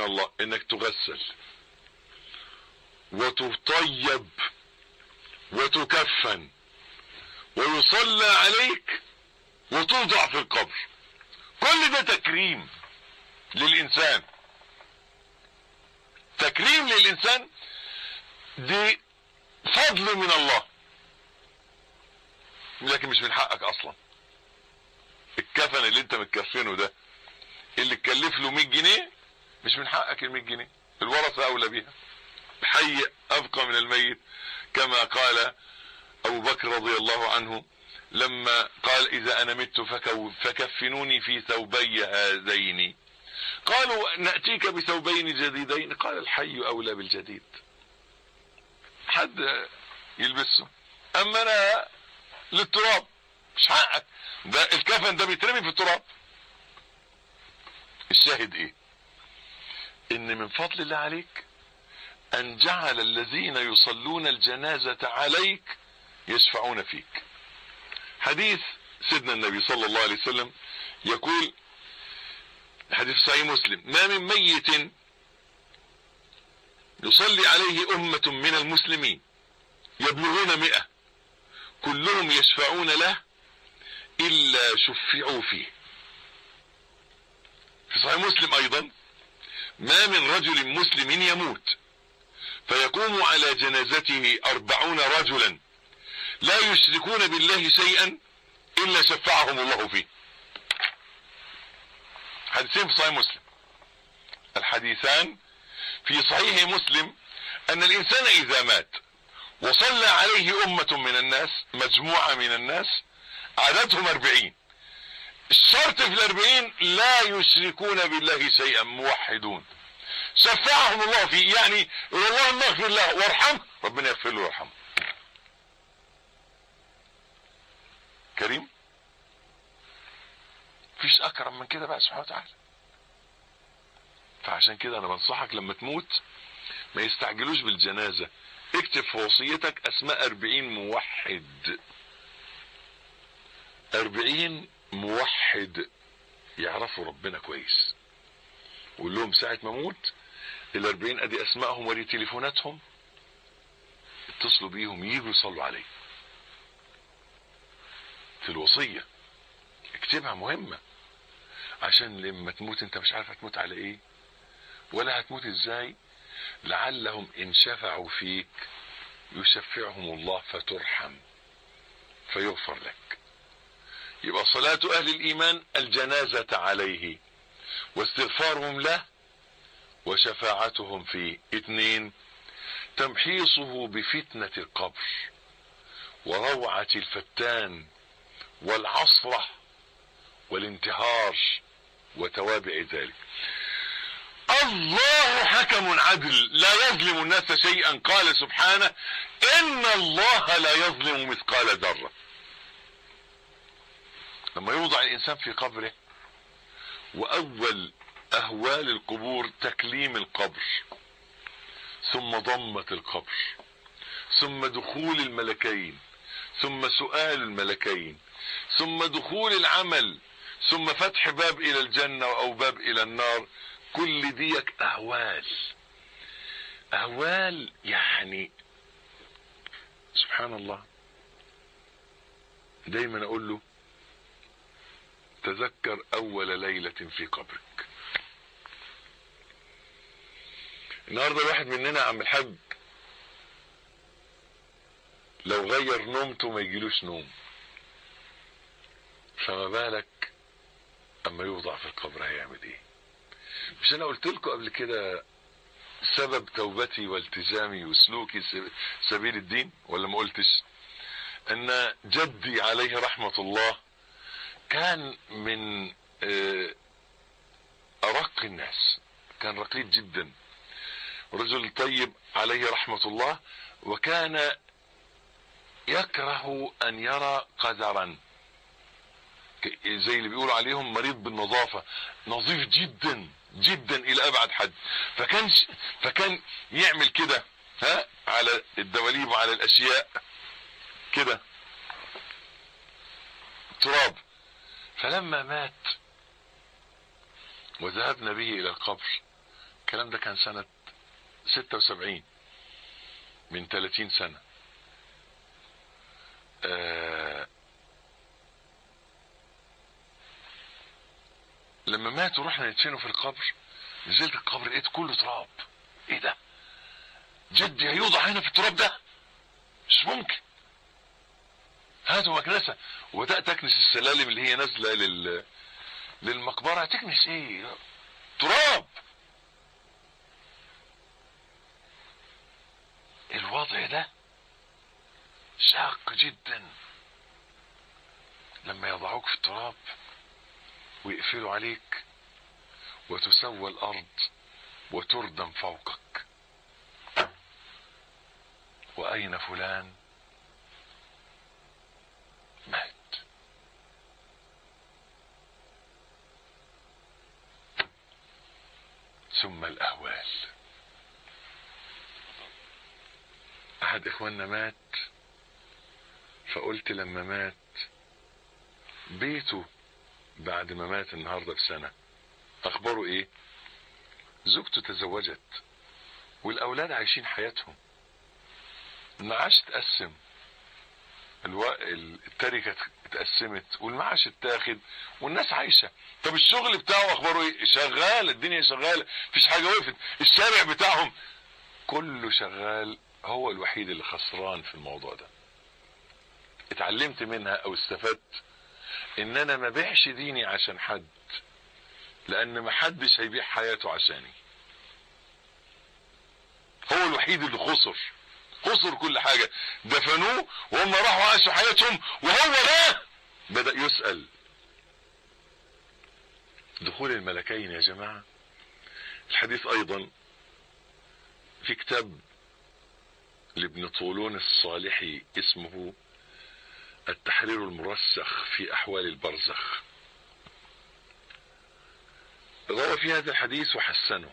الله انك تغسل وتطيب وتكفن ويصلى عليك وتوضع في القبر كل ده تكريم للإنسان تكريم للإنسان دي فضل من الله لكن مش من حقك أصلا الكفن اللي انت متكفنه ده اللي تكلف له 100 جنيه مش من حقك ال 100 جنيه الورثة أولى بيها الحي أبقى من الميت كما قال أبو بكر رضي الله عنه لما قال إذا أنا مت فكفنوني في ثوبي هذين قالوا نأتيك بثوبين جديدين قال الحي أولى بالجديد حد يلبسه أما أنا للتراب مش حقك ده الكفن ده بيترمي في التراب الشاهد ايه ان من فضل الله عليك ان جعل الذين يصلون الجنازة عليك يشفعون فيك حديث سيدنا النبي صلى الله عليه وسلم يقول حديث صحيح مسلم ما من ميت يصلي عليه أمة من المسلمين يبلغون مئة كلهم يشفعون له إلا شفعوا فيه في صحيح مسلم أيضا ما من رجل مسلم يموت فيقوم على جنازته أربعون رجلا لا يشركون بالله شيئا إلا شفعهم الله فيه حديثين في صحيح مسلم الحديثان في صحيح مسلم أن الإنسان إذا مات وصلى عليه أمة من الناس مجموعة من الناس عددهم أربعين الشرط في الأربعين لا يشركون بالله شيئا موحدون شفعهم الله فيه يعني اللهم اغفر له وارحمه ربنا يغفر له ويرحمه كريم مفيش اكرم من كده بقى سبحانه وتعالى فعشان كده انا بنصحك لما تموت ما يستعجلوش بالجنازة اكتب في وصيتك اسماء اربعين موحد اربعين موحد يعرفوا ربنا كويس وقول لهم ساعة ما اموت الاربعين ادي اسمائهم ودي تليفوناتهم اتصلوا بيهم يجوا يصلوا علي في الوصية اكتبها مهمة عشان لما تموت انت مش عارف هتموت على ايه ولا هتموت ازاي لعلهم ان شفعوا فيك يشفعهم الله فترحم فيغفر لك يبقى صلاة اهل الايمان الجنازة عليه واستغفارهم له وشفاعتهم فيه اثنين تمحيصه بفتنة القبر وروعة الفتان والعصرة والانتهار وتوابع ذلك الله حكم عدل لا يظلم الناس شيئا قال سبحانه ان الله لا يظلم مثقال ذرة لما يوضع الانسان في قبره واول اهوال القبور تكليم القبر ثم ضمة القبر ثم دخول الملكين ثم سؤال الملكين ثم دخول العمل ثم فتح باب الى الجنة او باب الى النار كل ديك اهوال اهوال يعني سبحان الله دايما اقول له تذكر اول ليلة في قبرك النهاردة الواحد مننا يا عم الحاج لو غير نومته ما يجيلوش نوم فما بالك اما يوضع في القبر هيعمل ايه مش انا قلت لكم قبل كده سبب توبتي والتزامي وسلوكي سبيل الدين ولا ما قلتش ان جدي عليه رحمة الله كان من ارق الناس كان رقيق جدا رجل طيب عليه رحمة الله وكان يكره ان يرى قذرا زي اللي بيقولوا عليهم مريض بالنظافة نظيف جدا جدا الى ابعد حد فكان فكان يعمل كده ها على الدواليب وعلى الاشياء كده تراب فلما مات وذهبنا به الى القبر الكلام ده كان سنة 76 من 30 سنة آه لما مات ورحنا ندفنه في القبر نزلت القبر لقيت كله تراب ايه ده جدي هيوضع هنا في التراب ده مش ممكن هاتوا مكنسة وبدأت اكنس السلالم اللي هي نازلة لل للمقبرة تكنس ايه تراب الوضع ده شاق جدا لما يضعوك في التراب ويقفلوا عليك وتسوى الارض وتردم فوقك واين فلان مات ثم الاهوال احد اخواننا مات فقلت لما مات بيته بعد ما مات النهارده بسنه اخباره ايه زوجته تزوجت والاولاد عايشين حياتهم المعاش اتقسم الو... التركه اتقسمت والمعاش اتاخد والناس عايشه طب الشغل بتاعه اخباره ايه شغال الدنيا شغاله مفيش حاجه وقفت الشارع بتاعهم كله شغال هو الوحيد اللي خسران في الموضوع ده اتعلمت منها او استفدت ان انا ما بيعش ديني عشان حد لان ما حدش هيبيع حياته عشاني هو الوحيد اللي خسر خسر كل حاجة دفنوه وهم راحوا عاشوا حياتهم وهو ده بدأ يسأل دخول الملكين يا جماعة الحديث ايضا في كتاب لابن طولون الصالحي اسمه التحرير المرسخ في احوال البرزخ روى في هذا الحديث وحسنه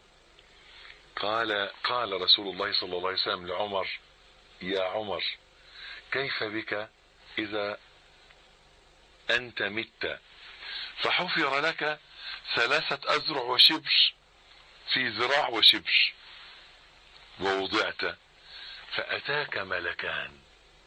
قال قال رسول الله صلى الله عليه وسلم لعمر يا عمر كيف بك اذا انت مت فحفر لك ثلاثة ازرع وشبر في ذراع وشبر ووضعت فاتاك ملكان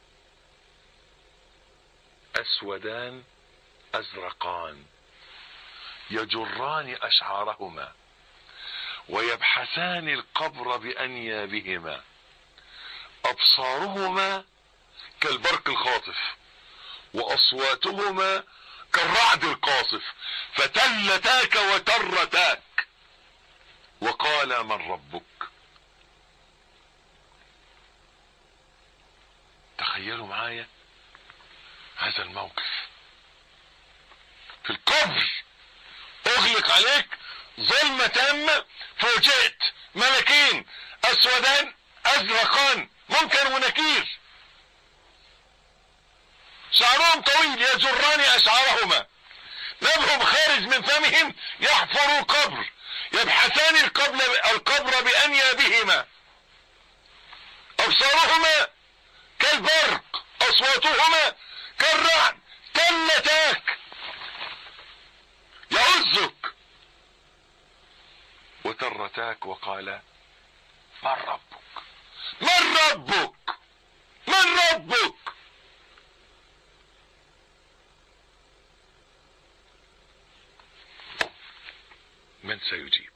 اسودان ازرقان يجران اشعارهما ويبحثان القبر بانيابهما ابصارهما كالبرق الخاطف واصواتهما كالرعد القاصف فتلتاك وترتاك وقال من ربك تخيلوا معايا هذا الموقف في القبر اغلق عليك ظلمة تامة فوجئت ملكين اسودان ازرقان منكر ونكير شعرهم طويل يجران اشعارهما نبهم خارج من فمهم يحفر قبر يبحثان القبر, القبر بانيابهما ابصارهما كالبرق اصواتهما كالرعد تلتاك يعزك وترتاك وقال من ربك من ربك من ربك من سيجيب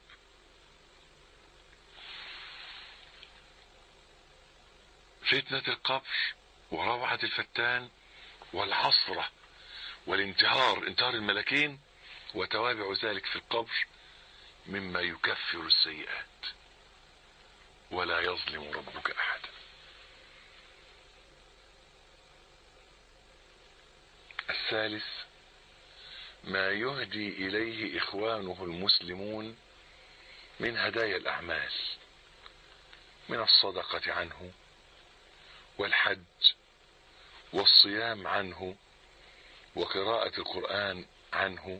فتنة القبر وروعة الفتان والعصرة والانتهار انتهار الملكين وتوابع ذلك في القبر مما يكفر السيئات ولا يظلم ربك احدا الثالث ما يهدي اليه اخوانه المسلمون من هدايا الاعمال من الصدقه عنه والحج والصيام عنه وقراءه القران عنه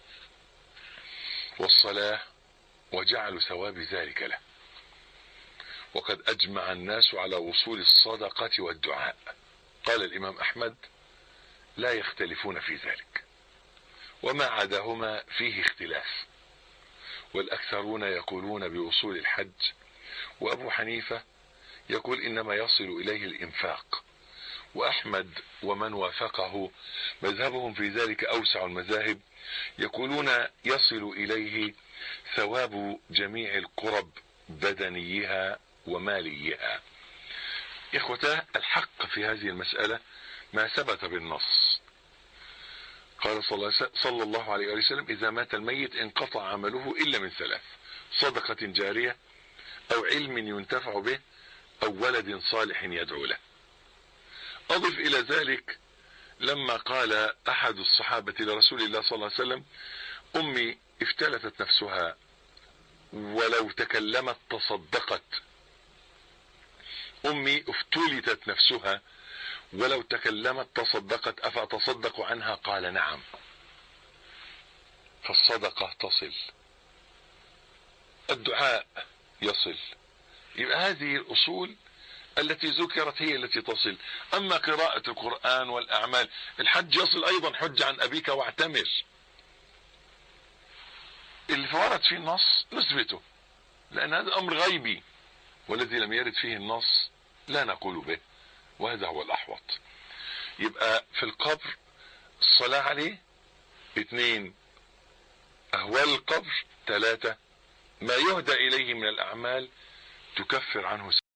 والصلاه وجعل ثواب ذلك له وقد اجمع الناس على وصول الصدقه والدعاء قال الامام احمد لا يختلفون في ذلك وما عداهما فيه اختلاف والأكثرون يقولون بوصول الحج وأبو حنيفة يقول إنما يصل إليه الإنفاق وأحمد ومن وافقه مذهبهم في ذلك أوسع المذاهب يقولون يصل إليه ثواب جميع القرب بدنيها وماليها إخوتاه الحق في هذه المسألة ما ثبت بالنص قال صلى الله عليه وسلم إذا مات الميت انقطع عمله إلا من ثلاث صدقة جارية أو علم ينتفع به أو ولد صالح يدعو له أضف إلى ذلك لما قال أحد الصحابة لرسول الله صلى الله عليه وسلم أمي افتلتت نفسها ولو تكلمت تصدقت أمي افتلتت نفسها ولو تكلمت تصدقت أفأتصدق عنها قال نعم فالصدقة تصل الدعاء يصل يبقى هذه الأصول التي ذكرت هي التي تصل أما قراءة القرآن والأعمال الحج يصل أيضا حج عن أبيك واعتمر اللي ورد فيه النص نثبته لأن هذا أمر غيبي والذي لم يرد فيه النص لا نقول به وهذا هو الأحوط يبقى في القبر الصلاة عليه اثنين أهوال القبر ثلاثة ما يهدى إليه من الأعمال تكفر عنه